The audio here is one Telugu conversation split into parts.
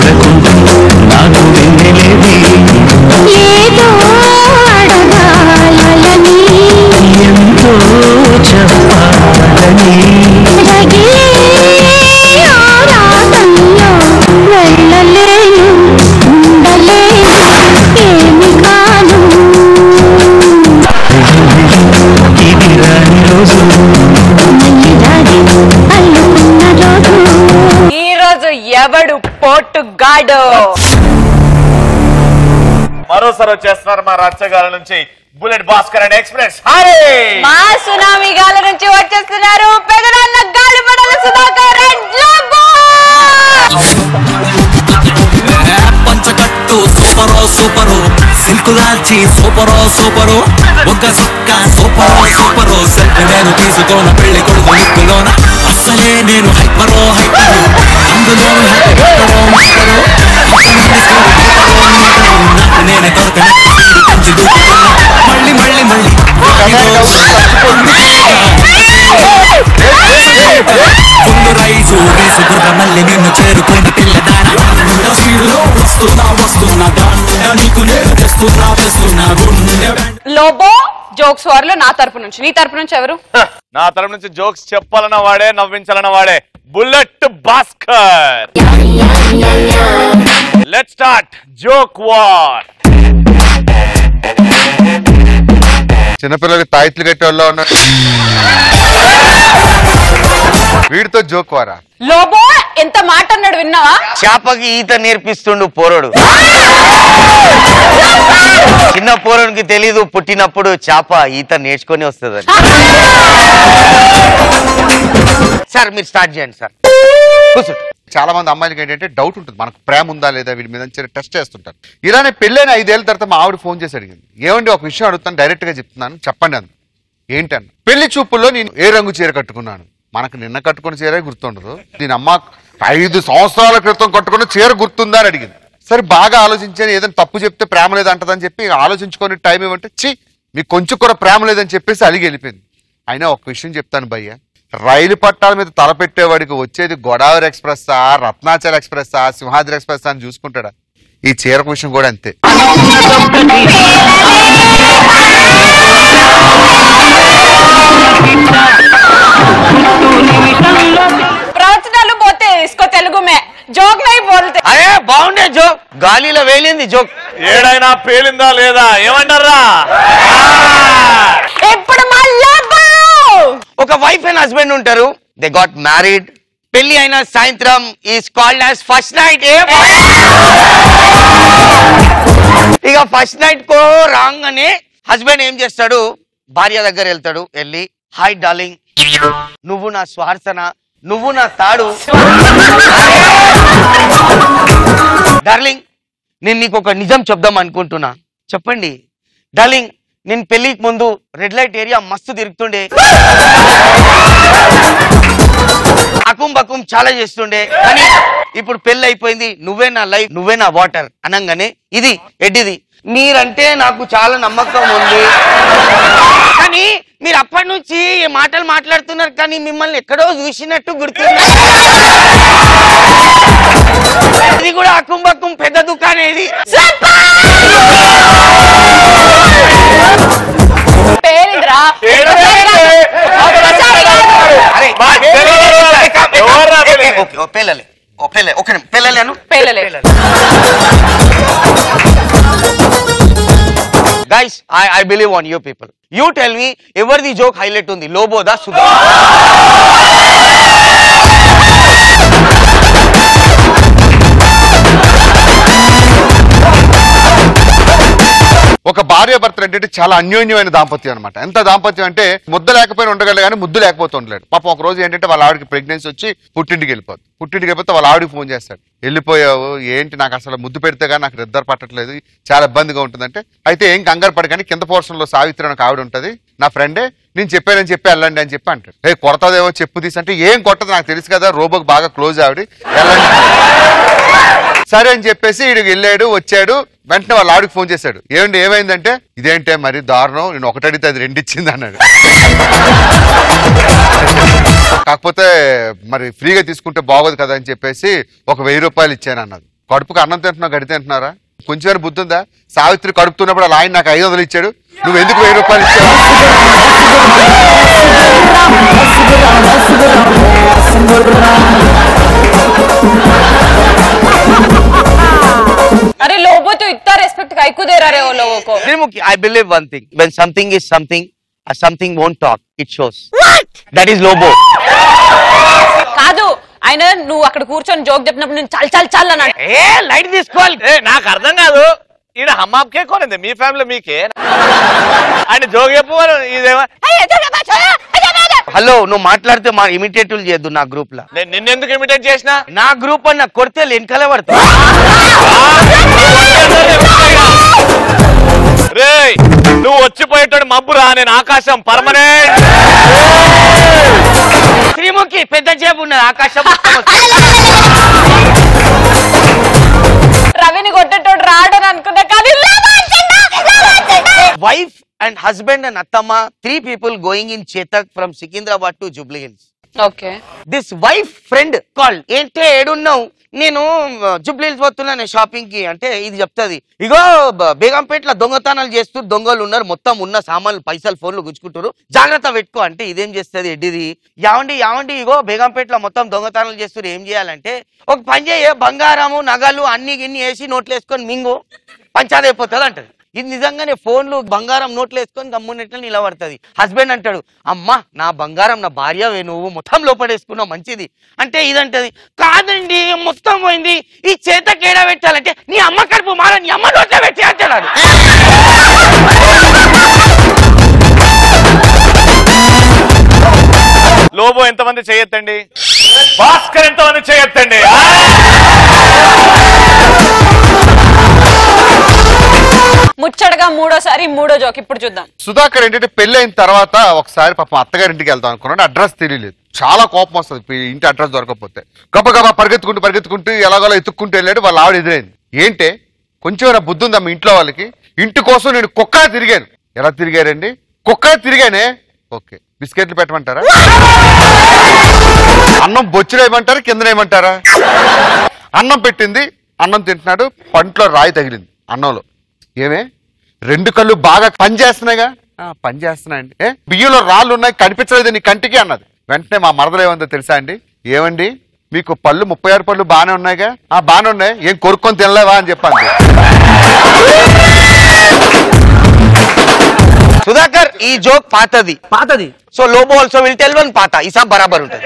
చూడకుండా నాకు వెన్నెలేది ఏదో అడగాలని ఎంతో చెప్పాలని రగిలే ఆరాటంలో వెళ్ళలేను ఉండలేను ఏమి కాను ఇది రాని రోజు మెల్లిదారి అల్లుకున్న రోజు ఈ రోజు ఎవడు పోటుగాడు మరోసారి వచ్చేస్తున్నారు మా రచ్చగాల నుంచి bullet Bhaskar and express Hari మా సునామీ గాల నుంచి వచ్చేస్తున్నారు పెదనాన్న గాలిపడాల సుధాకర్ అండ్ లోబో పంచకట్టు సూపరో సూపరు సిల్క్ దాల్చి సూపరో సూపరు ఒక్క సుక్క సూపరో సూపరు సెల్ఫీ నేను తీసుకోన పెళ్లి కొడుకు ముక్కులోన అస్సలే నేను హైపరో హైపరు అందులోను హ్యాపీ పెట్టరో మాటరు నాకు నేనే దొరకని స్పీడ్ పెంచి దూకుతున్నా మళ్ళీ మళ్ళీ మళ్ళీ ఫుల్ రైజు రేసు బుర్ర మళ్ళీ నిన్ను చేరుకోండి పిల్లదారా స్పీడ్లో వస్తున్నా వస్తున్నా దాంట్లో నీకు నేను తెస్తున్నా తెస్తున్నా గుండె లోబో జోక్స్ వార్లో నా తరపు నుంచి నీ తరపు నుంచి ఎవరు నా తరపు నుంచి జోక్స్ చెప్పాలన్న వాడే నవ్వించాలన్న వాడే bullet Bhaskar let start joke war చిన్నపిల్లలకి తాయిత్లు కట్టే వాళ్ళు ఉన్నారు వీడితో జోక్ వారా లోబో ఎంత మాట అన్నాడు విన్నావా చేపకి ఈత నేర్పిస్తుండు పోరడు చిన్న పోరడికి తెలీదు పుట్టినప్పుడు చేప ఈత నేర్చుకొని వస్తుందని సార్ మీరు స్టార్ట్ చేయండి సార్ కూర్చోండి చాలా మంది అమ్మాయిలకి ఏంటంటే డౌట్ ఉంటుంది మనకు ప్రేమ ఉందా లేదా వీడి మీద చిన్న టెస్ట్ చేస్తుంటారు ఇలానే పెళ్ళైన ఐదేళ్ల తర్వాత మా ఆవిడ ఫోన్ చేసి అడిగింది ఏమండి ఒక విషయం అడుగుతాను డైరెక్ట్ గా చెప్తున్నాను చెప్పండి అంది ఏంటన్న పెళ్లి చూపుల్లో నేను ఏ రంగు చీర కట్టుకున్నాను మనకు నిన్న కట్టుకున్న చీరే గుర్తుండదు దీని అమ్మ ఐదు సంవత్సరాల క్రితం కట్టుకున్న చీర గుర్తుందా అని అడిగింది సరే బాగా ఆలోచించాను ఏదైనా తప్పు చెప్తే ప్రేమ లేదంటదని చెప్పి ఆలోచించుకొని టైం ఇవ్వంటే చి మీకు కొంచెం కూడా ప్రేమ లేదని చెప్పేసి అలిగి వెళ్ళిపోయింది అయినా ఒక విషయం చెప్తాను భయ్య రైలు పట్టాల మీద తలపెట్టేవాడికి వచ్చేది గోదావరి ఎక్స్ప్రెస్సా రత్నాచల్ ఎక్స్ప్రెస్సా సింహాద్రి ఎక్స్ప్రెస్ అని చూసుకుంటాడా ఈ చీరకు విషయం కూడా అంతే ప్రవచనాలు పోతే ఇసుకో తెలుగు మే జోక్ నై బోల్తే అరే బాగుండే జోక్ గాలిలో వేలింది జోక్ ఏడైనా పేలిందా లేదా ఏమంటారా ఇప్పుడు మా లోబో ఒక వైఫ్ అండ్ హస్బెండ్ ఉంటారు దే గాట్ మ్యారీడ్ పెళ్లి అయిన సాయంత్రం is called as first night ఇక ఫస్ట్ నైట్ కో రాగానే హస్బెండ్ ఏం చేస్తాడు భార్య దగ్గర వెళ్తాడు వెళ్ళి హాయ్ డార్లింగ్ నువ్వు నా స్వార్థన నువ్వు నా తాడు డార్లింగ్ నేను నీకు ఒక నిజం చెప్దాం అనుకుంటున్నా చెప్పండి డార్లింగ్ నేను పెళ్లికి ముందు రెడ్ లైట్ ఏరియా మస్తు తిరుగుతుండే అకుం బకుం చాలా చేస్తుండే కానీ ఇప్పుడు పెళ్లి అయిపోయింది నువ్వే నా లైఫ్ నువ్వే నా వాటర్ అనగానే ఇది ఎడ్డిది మీరంటే నాకు చాలా నమ్మకం ఉంది కానీ మీరు అప్పటి నుంచి ఈ మాటలు మాట్లాడుతున్నారు కానీ మిమ్మల్ని ఎక్కడో చూసినట్టు గుర్తుంది ఇది కూడా అకుం బకుం పెద్ద దుకాణం ఇది పేరింద్రా అరే మా తెలియదు. ఎవర్రా తెలియదు? ఓకే ఓ పిల్లలే ఓ పిల్లలే ఓకే పిల్లలేను పేలలే guys I I believe on you people you tell me ఎవరిది జోక్ హైలైట్ ఉంది లోబోదా సుధా ఒక భార్య భర్తలు ఏంటంటే చాలా అన్యోన్యమైన దాంపత్యం అనమాట ఎంత దాంపత్యం అంటే ముద్ద లేకపోయినా ఉండగలడు కానీ ముద్దు లేకపోతే ఉండలేడు పాపం ఒక రోజు ఏంటంటే వాళ్ళ ఆవిడకి ప్రెగ్నెన్సీ వచ్చి పుట్టింటికి వెళ్ళిపోతుంది పుట్టింటికి వెళ్ళిపోతే వాళ్ళ ఆవిడకి ఫోన్ చేస్తాడు వెళ్ళిపోయావు ఏంటి నాకు అసలు ముద్దు పెడితే కానీ నాకు నిద్ర పట్టట్లేదు చాలా ఇబ్బందిగా ఉంటుందంటే అయితే ఏం కంగారు పడకండి కింద పోర్షన్ లో సావిత్రి అని ఒక ఆవిడ ఉంటుంది నా ఫ్రెండే నేను చెప్పానని చెప్పి వెళ్ళండి అని చెప్పి అంటాడు ఏ కొడతాదేమో చెప్పు తీసి అంటే ఏం కొట్టదు నాకు తెలుసు కదా రోబోకి బాగా క్లోజ్ ఆవిడ వెళ్ళండి సరే అని చెప్పేసి ఈడికి వెళ్ళాడు వచ్చాడు వెంటనే వాళ్ళ ఆవిడకి ఫోన్ చేశాడు ఏమండి ఏమైందంటే ఇదేంటే మరి దారుణం నేను ఒకటి అడిగితే అది రెండు ఇచ్చింది అన్నాడు కాకపోతే మరి ఫ్రీగా తీసుకుంటే బాగోదు కదా అని చెప్పేసి ఒక వెయ్యి రూపాయలు ఇచ్చాను అన్నది కడుపుకి అన్నం తింటున్నావు గడి తింటున్నారా కొంచెం బుద్ధి ఉందా సావిత్రి కడుపుతున్నప్పుడు అలా ఆయన నాకు ఐదు వందలు ఇచ్చాడు నువ్వు ఎందుకు వెయ్యి రూపాయలు ఇచ్చావు अरे लोगों तो इतना रेस्पेक्ट काहे को दे रहा है वो लोगों को Srimuki, I believe one thing. When something is something, uh, something won't talk. It shows. That is Lobo. కాదు ఆయన నువ్వు అక్కడ కూర్చొని జోక్ చెప్పినప్పుడు నేను చల్ చల్ చల్ అన్నాడు ఏ లైట్ తీసుకోవాలి ఏ నాకు అర్థం కాదు ఈయన హమ్మాబ్కే కొనింది మీ ఫ్యామిలీ మీకే ఆయన జోగి చెప్పు ఇదేమో హలో నువ్వు మాట్లాడితే మా ఇమిటేటివ్ చేయొద్దు నా గ్రూప్ లో నేను నిన్నెందుకు ఇమిటేట్ చేసిన నా గ్రూప్ అన్న కొడితే వెనకాలే పడతా రేయ్ నువ్వు వచ్చిపోయేటోడు మబ్బురా నేను ఆకాశం పర్మనెంట్ శ్రీముఖి పెద్ద చేపు ఉన్నది ఆకాశం మొత్తం వస్తుంది. రవిని కొట్టేటోడు రాడని అనుకున్నా కానీ వైఫ్ అండ్ హస్బెండ్ అండ్ అత్తమ్మ three people going in Chetak from Secunderabad to Jubilee Hills okay this wife friend call ఏంటే ఏడున్నావు నేను జూబ్లీ హిల్స్ పోతున్నాను షాపింగ్ కి అంటే ఇది చెప్తుంది ఇగో బ- బేగంపేటలో దొంగతనాలు చేస్తూ దొంగలు ఉన్నారు మొత్తం ఉన్న సామాన్లు పైసలు ఫోన్లు గుంజుకుంటారు జాగ్రత్త పెట్టుకో అంటే ఇదేం చేస్తుంది ఎడ్డిది యావండి యావండి ఇగో బేగంపేటలో మొత్తం దొంగతనాలు చేస్తారు ఏం చేయాలంటే ఒక పని చేయ బంగారము నగలు అన్ని గిన్ని వేసి నోట్లు వేసుకొని మింగు పంచాది అయిపోతుంది అంటది ఇది నిజంగానే ఫోన్లు బంగారం నోట్లు వేసుకొని గమ్మునట్లు నిలబడుతుంది హస్బెండ్ అంటాడు అమ్మా నా బంగారం నా భార్యవే నువ్వు మొత్తం లోపడేసుకున్నావు మంచిది అంటే ఇదంటది కాదండి మొత్తం పోయింది ఈ చేత కేడ పెట్టాలంటే నీ అమ్మ కడుపు మార నీ అమ్మ నోట్లో పెట్టి అంటాడు వాడు. లోబో ఎంతమంది చేయొద్దండి భాస్కర్ ఎంతమంది చేయొద్దండి ముచ్చటగా మూడోసారి మూడో జోక్ ఇప్పుడు చూద్దాం సుధాకర్ ఏంటంటే పెళ్లి అయిన తర్వాత ఒకసారి పాపం అత్తగారి ఇంటికి వెళ్తాం అనుకున్నాడు అడ్రస్ తెలియలేదు చాలా కోపం వస్తుంది పి- ఇంటి అడ్రస్ దొరకకపోతే గబ గబ పరిగెత్తుకుంటూ పరిగెత్తుకుంటూ ఎలాగోలా ఎత్తుక్కుంటూ వెళ్ళాడు వాళ్ళ ఆవిడ ఎదురైంది ఏంటే కొంచెం ఏమైనా బుద్ధి ఉందా మీ ఇంట్లో వాళ్ళకి ఇంటి కోసం నేను కుక్క తిరిగాను ఎలా తిరిగారండి కుక్క తిరిగానే ఓకే బిస్కెట్లు పెట్టమంటారా అన్నం బొచ్చుడేయమంటారా కిందనేయమంటారా అన్నం పెట్టింది అన్నం తింటున్నాడు పంట్లో రాయి తగిలింది అన్నంలో ఏమే రెండు కళ్ళు బాగా పని చేస్తున్నాయిగా "ఆ, పని చేస్తున్నాయండి ఏ బియ్యంలో రాళ్ళు ఉన్నాయి కనిపించలేదు నీ కంటికి అన్నది వెంటనే మా మరదలు ఏమందో తెలుసా అండి ఏమండి మీకు పళ్ళు ముప్పై ఆరు పళ్ళు బాగానే ఉన్నాయిగా ఆ బాగానే ఉన్నాయి ఏం కొరుక్కొని తినలేవా అని చెప్పండి సుధాకర్ ఈ జోక్ పాతది పాతది so Lobo also will tell one పాత ఈసాబ్ బరాబర్ ఉంటుంది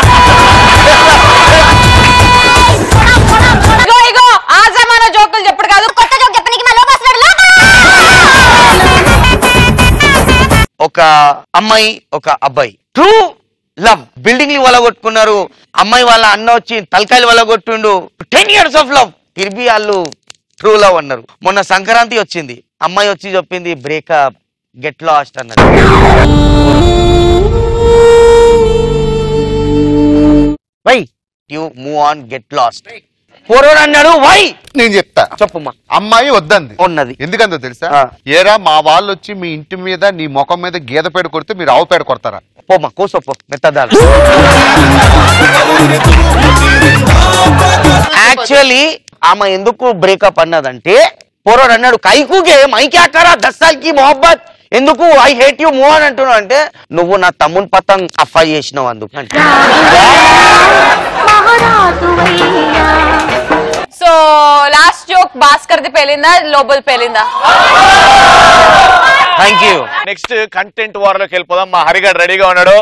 ఇగో ఇగో ఆ జమానా జోకులు చెప్పుడు కాదు కొత్త జోక్ చెప్పనికి మళ్ళీ వస్తున్నాడు ఒక అమ్మాయి ఒక అబ్బాయి ట్రూ లవ్ బిల్డింగ్ వల్ల కొట్టుకున్నారు అమ్మాయి వాళ్ళ అన్న వచ్చి తలకాయలు వల్ల కొట్టిండు టెన్ ఇయర్స్ ఆఫ్ లవ్ తిరిగి వాళ్ళు ట్రూ లవ్ అన్నారు మొన్న సంక్రాంతి వచ్చింది అమ్మాయి వచ్చి చెప్పింది బ్రేకప్ గెట్ లాస్ట్ అన్నది why you move on get lost పోరోడు అన్నాడు వై నేను చెప్తా చెప్పమ్మా అమ్మాయి వద్దంది ఉన్నది ఎందుకందో తెలుసా ఆ. ఏరా మా వాళ్ళు వచ్చి మీ ఇంటి మీద నీ ముఖం మీద గీద పేడ కొడితే మీరు ఆవు పేడ కొడతారా పోమ్మా కూసోపో మెత్తదాలు యాక్చువల్లీ ఆమె ఎందుకు బ్రేకప్ అన్నదంటే పోరాడు అన్నాడు కైకుకే మైక్యాకరా దస్సాల్కి మొహబ్బత్ ఎందుకు ఐ హేట్ యు మూవ్ అని అంటున్నావు అంటే నువ్వు నా తమ్ముని పతంగ్ అఫా చేసినావు అందుకు అంటే సో లాస్ట్ జోక్ భాస్కర్ది పేలిందా లోబల్ పేలిందా థ్యాంక్ యూ నెక్స్ట్ కంటెంట్ వార్లోకి వెళ్ళిపోదాం మా హరిగాడు రెడీగా ఉన్నాడు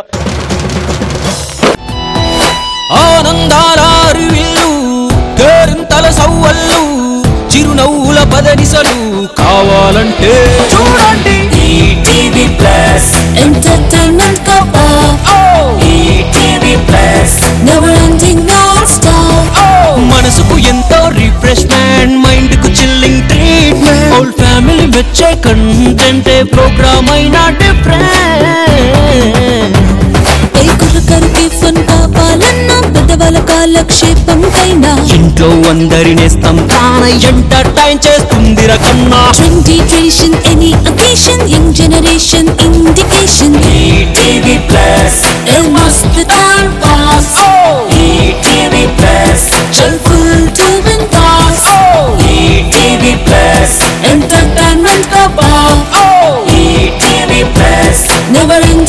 ఆనందాల అరువిల్లు కేరింతల సవ్వళ్ళు చిరునవ్వుల పదనిసలు కావాలంటే చూడండి ETV plus Entertainment cover. ETV plus Never ending non-stop. మనసుకు ఎంతో రిఫ్రెష్మెంట్ మైండ్ కు చిల్లింగ్ ట్రీట్మెంట్ హోల్ ఫ్యామిలీ మెచ్చే కంటెంటే ప్రోగ్రామ్ అయినా డిఫరెంట్ ఏ కుర్రకరికి ఫన్ కావాలన్నా పెద్దవాళ్ళ కాలక్షేపం కైనా ఇంట్లో అందరినేస్తాం తానై ఎంటర్టైన్ చేస్తుంది రకన్నా trendy tradition any occasion young generation indication ETV plus మస్త్ టైం పాస్ ఈటీవీ ప్లస్ చల్ full to win pass Entertainment का बाप ETV Plus Never ending